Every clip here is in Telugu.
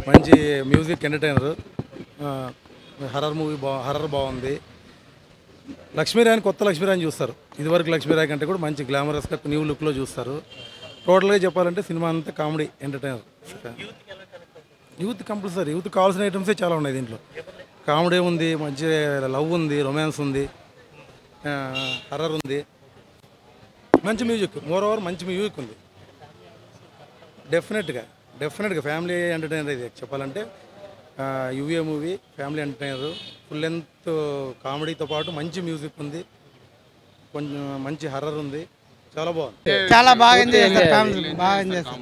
మంచి మ్యూజిక్ ఎంటర్టైనర్ హర్రర్ మూవీ బా హర్రర్ బాగుంది లక్ష్మీరాయని కొత్త లక్ష్మీరాయని చూస్తారు ఇదివరకు లక్ష్మీరాయ్ కంటే కూడా మంచి గ్లామరస్గా న్యూ లుక్లో చూస్తారు టోటల్గా చెప్పాలంటే సినిమా అంతా comedy entertainer youth compulsory youth కావాల్సిన ఐటమ్సే చాలా ఉన్నాయి దీంట్లో కామెడీ ఉంది మంచి లవ్ ఉంది రొమాన్స్ ఉంది హర్రర్ ఉంది మంచి మ్యూజిక్ మోర్ ఓవర్ మంచి మ్యూజిక్ ఉంది డెఫినెట్గా డెఫినెట్గా ఫ్యామిలీ ఎంటర్టైనర్ ఇది చెప్పాలంటే UA movie family entertainer full length కామెడీతో పాటు మంచి మ్యూజిక్ ఉంది కొంచెం మంచి హర్రర్ ఉంది చాలా బాగుంది చాలా బాగా ఎంజాయ్ చేస్తారు ఫ్యామిలీ బాగా ఎంజాయ్ చేస్తారు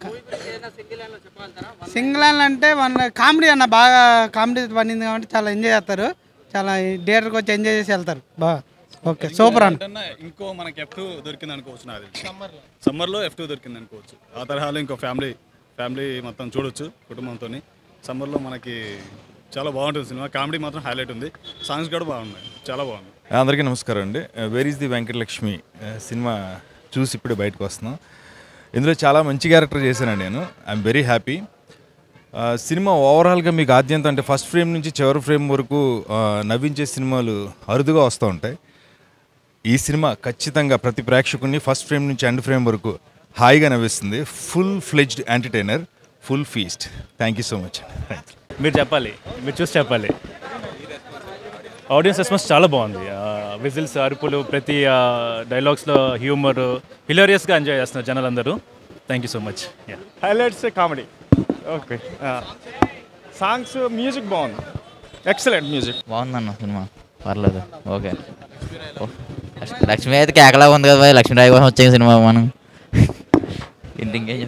సింగిల్ హ్యాండ్ అంటే వన్ కామెడీ అన్న బాగా కామెడీ పండింది కాబట్టి చాలా ఎంజాయ్ చేస్తారు చాలా థియేటర్కి వచ్చి ఎంజాయ్ చేసి వెళ్తారు బాగా ఓకే సూపర్ అన్న ఏంటన్నా ఇంకో మనకి ఎఫ్ టూ దొరికింది అనుకోవచ్చు నాది సమ్మర్లో ఎఫ్ టూ దొరికింది అనుకోవచ్చు ఆ తరహాలో ఇంకో ఫ్యామిలీ ఫ్యామిలీ మొత్తం చూడొచ్చు కుటుంబంతో సమ్మర్లో మనకి చాలా బాగుంటుంది సినిమా కామెడీ మాత్రం హైలైట్ ఉంది సాంగ్స్ కూడా బాగున్నాయి చాలా బాగుంది అందరికీ నమస్కారం అండి వేర్ ఈస్ ది వెంకటలక్ష్మి ఆ, సినిమా చూసి ఇప్పుడే బయటకు వస్తున్నాం ఇందులో చాలా మంచి క్యారెక్టర్ చేశానండి నేను ఐఎమ్ వెరీ హ్యాపీ సినిమా ఓవరాల్గా మీకు ఆద్యంతం అంటే ఫస్ట్ ఫ్రేమ్ నుంచి చివరి ఫ్రేమ్ వరకు ఆ, నవ్వించే సినిమాలు అరుదుగా వస్తూ ఉంటాయి ఈ సినిమా ఖచ్చితంగా ప్రతి ప్రేక్షకుడిని ఫస్ట్ ఫ్రేమ్ నుంచి ఎండ్ ఫ్రేమ్ వరకు హాయిగా నవ్విస్తుంది full fledged entertainer full feast thank you so much మీరు చెప్పాలి మీరు చూసి చెప్పాలి ఆడియన్స్ రెస్పాన్స్ చాలా బాగుంది విజిల్స్ అరుపులు ప్రతి డైలాగ్స్లో హ్యూమర్ హిలేరియస్గా ఎంజాయ్ చేస్తున్నారు జనాలందరూ thank you so much highlights comedy okay songs music బాగుంది ఎక్సలెంట్ మ్యూజిక్ బాగుందన్న సినిమా పర్లేదు ఓకే ఓ, లక్ష్మి- లక్ష్మి అయితే కేకలా ఉంది కదా భయ్, లక్ష్మీరావు కోసం వచ్చే సినిమా మనం ఇంటి ఇంకేం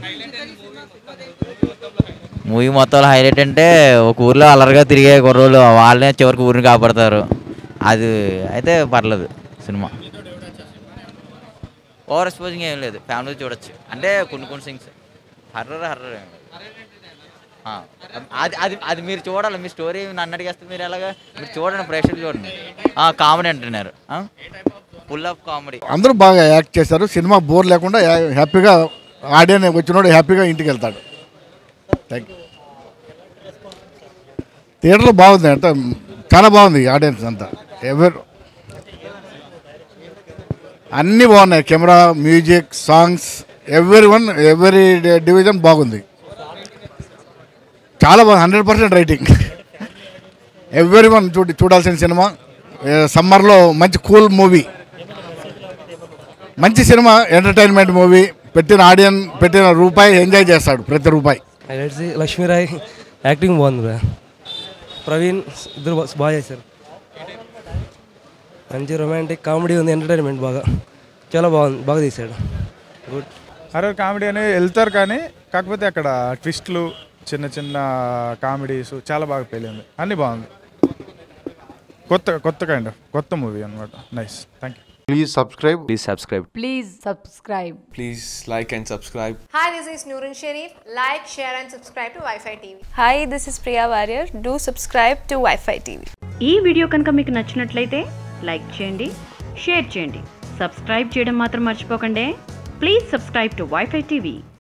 మూవీ మొత్తం హైలైట్ అంటే ఒక ఊర్లో అలరగా తిరిగే కుర్రోళ్ళు వాళ్ళనే చివరికి ఊరిని కాపాడతారు అది అయితే పర్లేదు సినిమా ఓవర్ ఎక్స్పోజింగ్ ఏం లేదు ఫ్యామిలీ చూడొచ్చు అంటే కొన్ని కొన్ని సింగ్స్ హర్రర్ హర్రర్ ఏం లేదు. ఆ, అది అది అది మీరు చూడాలి మీ స్టోరీ నన్ను అడిగేస్తే మీరు ఎలాగా మీరు చూడండి ప్రేక్షకులు చూడండి కామెడీ అంటున్నారు ఫుల్ ఆఫ్ కామెడీ అందరూ బాగా యాక్ట్ చేశారు సినిమా బోర్ లేకుండా యా- హ్యాపీగా ఆడియన్ వచ్చినోడు హ్యాపీగా ఇంటికి వెళ్తాడు థ్యాంక్ యూ థియేటర్లో బాగుంది అంటే చాలా బాగుంది ఆడియన్స్ అంతా ఎవరు అన్నీ బాగున్నాయి camera music songs every one every division బాగుంది చాలా బాగుంది hundred percent writing every one చూడి చూడాల్సిన సినిమా సమ్మర్లో మంచి కూల్ మూవీ మంచి సినిమా ఎంటర్టైన్మెంట్ మూవీ పెట్టిన ఆడియన్ పెట్టిన రూపాయి ఎంజాయ్ చేస్తాడు ప్రతి రూపాయి హైలైట్స్ లక్ష్మీరాయ్ యాక్టింగ్ బాగుంది బ్రా ప్రవీణ్ ఇద్దరు బా- బాగా చేశారు మంచి రొమాంటిక్ కామెడీ ఉంది ఎంటర్టైన్మెంట్ బాగా చాలా బాగుంది బాగా తీశాడు గుడ్ హర్రర్ కామెడీ అనేది వెళ్తారు కానీ కాకపోతే అక్కడ ట్విస్ట్లు చిన్న చిన్న కామెడీస్ చాలా బాగా పెళ్ళింది అన్నీ బాగుంది కొత్త కొత్త కైండ్ ఆఫ్ కొత్త మూవీ అనమాట nice thank you Please subscribe. Please subscribe. Please subscribe. Please like and subscribe. Hi, this is Noorun Sharif. Like, share, and subscribe to Wi-Fi TV. Hi, this is Priya Warrior. Do subscribe to Wi-Fi TV. ఈ వీడియో కనుక మీకు నచ్చినట్లయితే లైక్ చేయండి షేర్ చేయండి సబ్స్క్రైబ్ చేయడం మాత్రం మర్చిపోకండి please subscribe to wifi TV